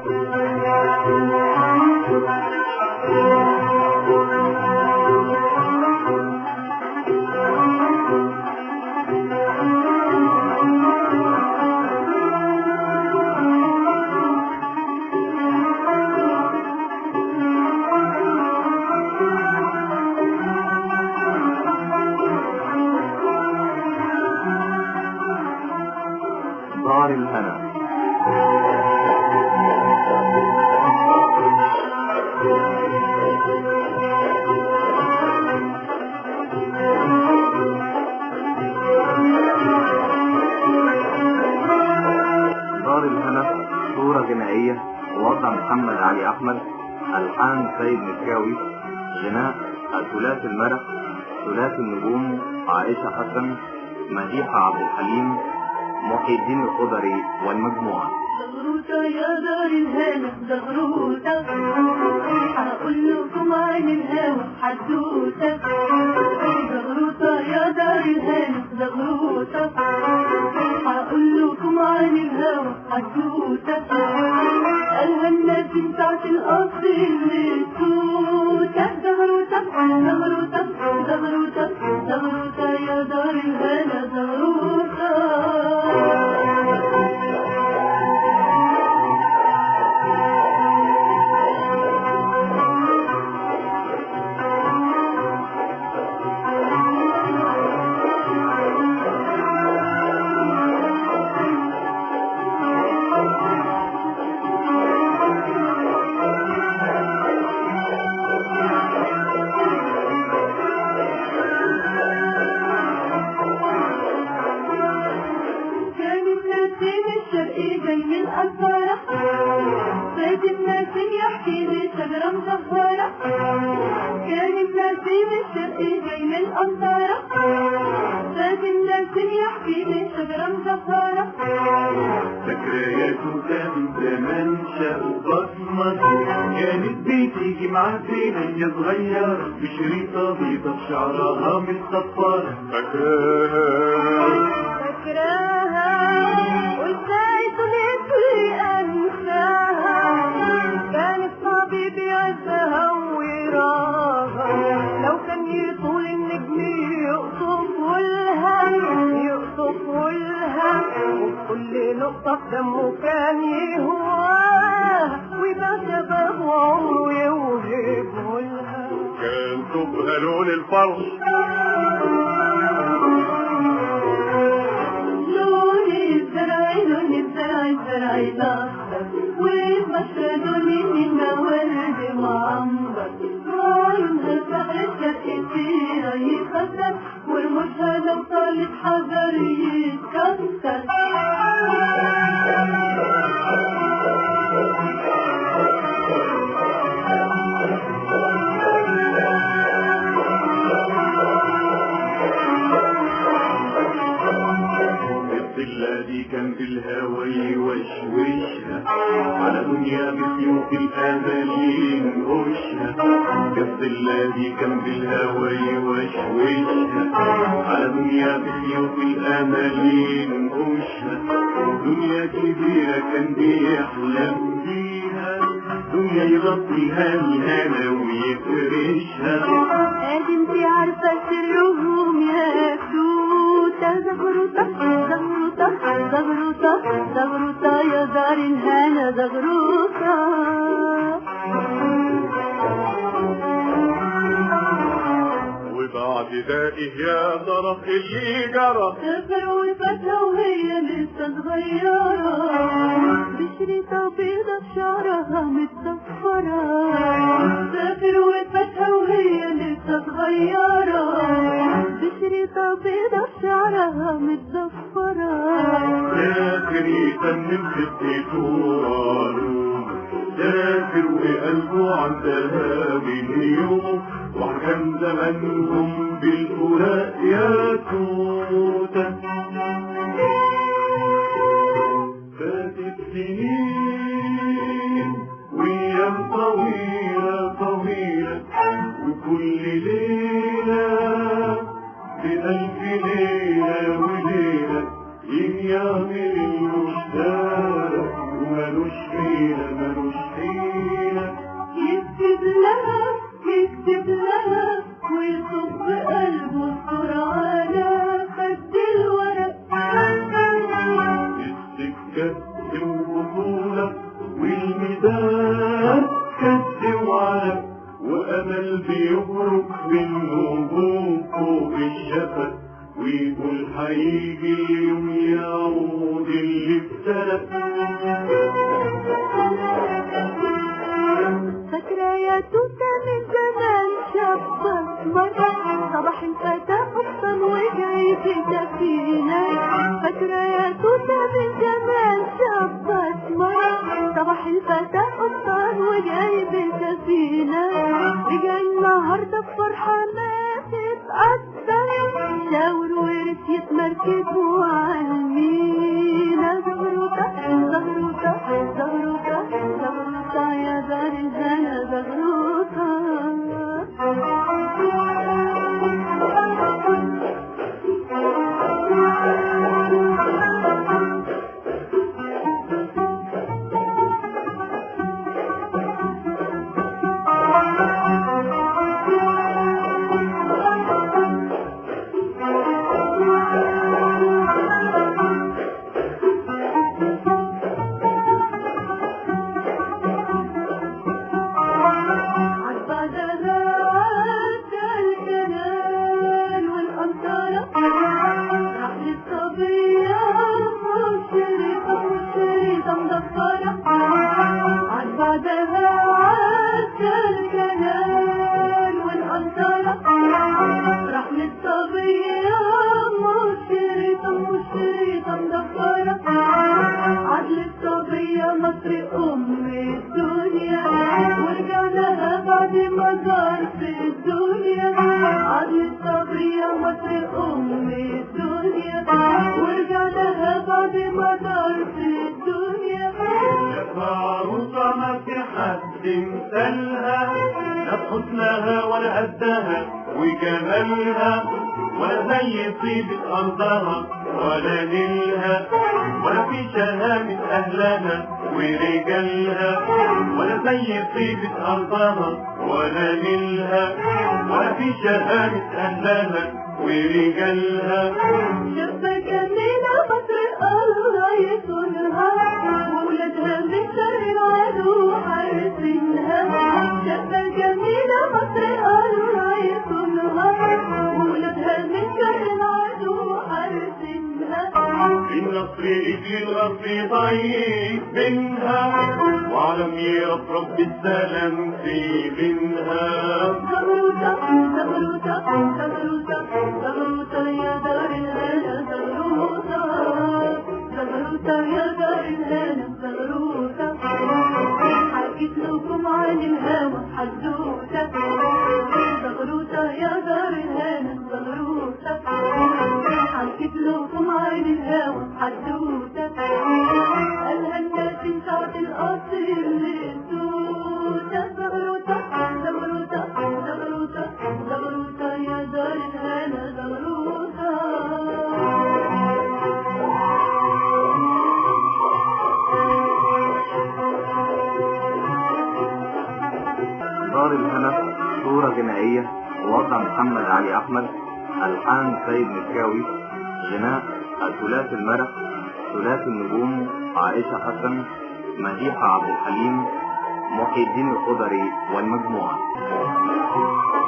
دار الهنا دار الهنا صورة غنائية وضع محمد علي أحمد ألحان سيد مكاوي غناء الثلاث المرح ثلاث النجوم عائشة حسن مديحة عبد الحليم محي الدين الخضري والمجموعة زغروطة يا دار الهنا زغروطة هقول لكم عن الهوى حدوتة زغروطة يا دار الهنا زغروطة هقول لكم عن الهوى حدوتة قالها الناس بتاعت القصر اللي توتة زغروطة زغروطة زغروطة زغروطة يا دار الهنا زغروطة كانت ناسين الشرقي جاي من أنفارة صيد الناسين يحكي لي شجرة مزهرة كانت ناسين الشرقي جاي من أنفارة صيد الناسين يحكي لي شجرة مزهرة ذكرياته كان زمان شاف بصمة كانت بتيجي معدينا يا صغير بشريطة بيضة بشعرها متصفرة فاكراها فاكراها وازاي طلعت لي انساها كانت صعب بيعزها ويراها لو كان يطول النجم يقطف والهم يقطف والهم وكل نقطة في دمه كان يهواها ويبقى شباب عمره يوهبه الهم كان صبها لون الفرح لون الزرع لون الزرع الزرع الأخضر والبشرة لون من ورد معمر عيونها سهل الشرق فيها يخسر ورموشها لو طالت حجر يتكسر الضلة دي كان بالهوى يوشوشها على دنيا بسيوف الامل ينقشها الضلة دي كان بالهوى يوشوشها على دنيا بسيوف الامل ينقشها دنيا كبيرة كان بيحلم بيها دنيا يغطيها الهنا ويفرشها ادي انت عارفة سرهم يا توتة زغروطة زغروطة زغروطة زغروطة يا دار الهنا زغروطة وبعد ده ايه يا ترى اللي جرى سافر وفتها وهي لسه صغيرة بشريطة بيضة بشعرها متصفرة سافر وفتها وهي لسه صغيرة بشريطة بيضة بشعرها متصفرة سافر يتمم خطته قالوا سافر وقلبه عندها من يوم وحكم زمانهم بالفراق يا توتة فاتت سنين وايام طويلة طويلة وكل ليلة بألف ليلة وليلة يجي يعمل المشتاق ومالوش فيه حيلة ملوش حيلة يكتب لها يكتب لها ويصب قلبه السرعة على خد الورق السكة وبطولة والميدان كد وعلق وأمل بيبرك بالنجوم فوق الشفق ويقول هيجي اليوم يعود اللي ابتلى فاكرة يا توتة من زمان شابة مرة صباح الفتى قبطان وجاي في سفينة فاكرة يا توتة من زمان شابة مرة صباح الفتى قبطان وجاي في سفينة رجع النهاردة بفرحة ما تتقدر شاور ورث مركبه عالمينا زغروطة زغروطة زغروطة زغروطة يا دار الهنا زغروطة عالبعدها عدى الجنان والأمطار راح للصبية مشرقة مشرقة مدفرة عالبعدها عدى الجنان والأمطار راح للصبية مشرقة مشرقة مدفرة عدل الصبية مصر أم الدنيا ورجع لها بعد ما دار في الدنيا عدل الصبية مصر أم الدنيا ورجع لها بعد ما دار في الدنيا عروسة ما في حد مثلها لا بحسنها ولا قدها وجمالها ولا زي طيبة أرضها ولا نيلها ولا في شهامة أهلها ورجالها ولا زي طيبة أرضها ولا نيلها ولا في شهامة أهلها ورجالها شابة جميلة مصر الله يكونها وولادها من شر العدو حارسينها شابة جميلة مصر الله يكونها وولادها من شر العدو حارسينها النصر اجي الارض ضيق منها وعلم يرفرف بالسلام في منها زغروطة زغروطة زغروطة زغروطة يا دار الهنا زغروطة زغروطة يا دار الهنا زغروطة حكيت لكم عن الهوى حدوتة زغروطة يا دار الهنا زغروطة حكيت لكم عن الهوى حدوتة قالها الناس ساعة القصر للتوتة زغروطة زغروطة زغروطة زغروطة يا دار الهنا زغروطة دار الهنا صورة جنائية وضع محمد علي أحمد ألحان سيد مكاوي غناء الثلاث المرح ثلاث النجوم عائشة حسن مديحة عبد الحليم محي الدين الخضري والمجموعة